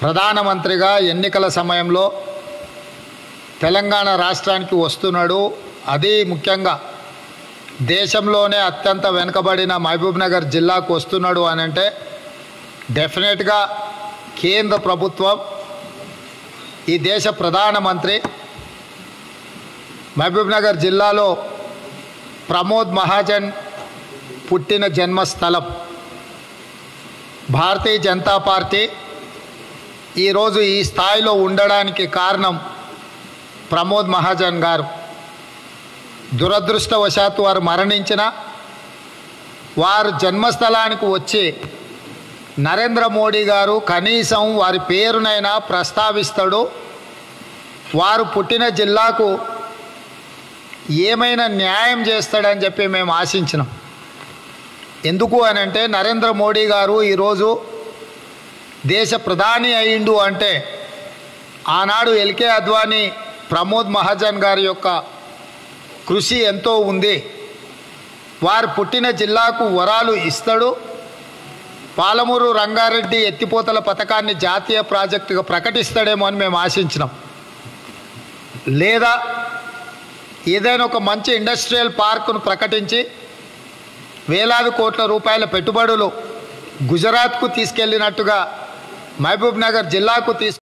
ప్రధానమంత్రిగా ఎన్నికల సమయంలో తెలంగాణ రాష్ట్రానికి వస్తున్నాడు అది ముఖ్యంగా దేశంలోనే అత్యంత వెనుకబడిన మహబూబ్నగర్ జిల్లాకు వస్తున్నాడు అని అంటే డెఫినెట్గా కేంద్ర ప్రభుత్వం ఈ దేశ ప్రధానమంత్రి మహబూబ్నగర్ జిల్లాలో ప్రమోద్ మహాజన్ పుట్టిన జన్మస్థలం భారతీయ జనతా పార్టీ ఈరోజు ఈ స్థాయిలో ఉండడానికి కారణం ప్రమోద్ మహాజన్ గారు దురదృష్టవశాత్తు వారు మరణించిన వారు జన్మస్థలానికి వచ్చి నరేంద్ర మోడీ గారు కనీసం వారి పేరునైనా ప్రస్తావిస్తాడు వారు పుట్టిన జిల్లాకు ఏమైనా న్యాయం చేస్తాడని చెప్పి మేము ఆశించినాం ఎందుకు అని అంటే నరేంద్ర మోడీ గారు ఈరోజు దేశ ప్రధాని అయిండు అంటే ఆనాడు ఎల్కే అద్వానీ ప్రమోద్ మహాజన్ గారి యొక్క కృషి ఎంతో ఉంది వారు పుట్టిన జిల్లాకు వరాలు ఇస్తాడు పాలమూరు రంగారెడ్డి ఎత్తిపోతల పథకాన్ని జాతీయ ప్రాజెక్టుగా ప్రకటిస్తాడేమో అని మేము ఆశించినాం లేదా ఏదైనా ఒక మంచి ఇండస్ట్రియల్ పార్కును ప్రకటించి వేలాది కోట్ల రూపాయల పెట్టుబడులు గుజరాత్కు తీసుకెళ్ళినట్టుగా మహబూబ్ నగర్ జిల్లాకు తీసుకు